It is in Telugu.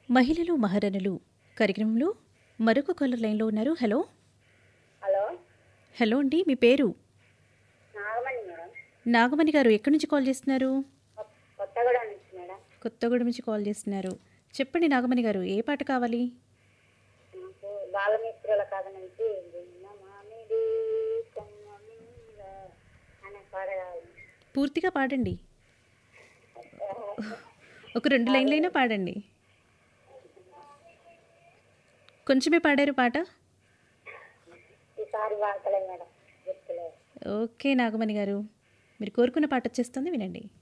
మహిళలు మహారణులు కార్యక్రమంలో మరొక కాలర్ లైన్లో ఉన్నారు హలో హలో హలో అండి మీ పేరు నాగమణి మేడం నాగమణి గారు ఎక్కడి నుంచి కాల్ చేస్తున్నారు కొ- కొత్తగూడెం నుంచి మేడం కొత్తగూడెం నుంచి కాల్ చేస్తున్నారు చెప్పండి నాగమణి గారు ఏ పాట కావాలి నాకు బాలమిత్రుల కథ నుంచి గున్న మామిడి కొమ్మ మీద అనే పాట కావాలి పూర్తిగా పాడండి ఒక రెండు లైన్లైనా పాడండి కొంచెమే పాడారు పాట ఈసారి వాడతలే మేడం గుర్తులే ఓకే నాగమణి గారు మీరు కోరుకున్న పాట వచ్చేస్తుంది వినండి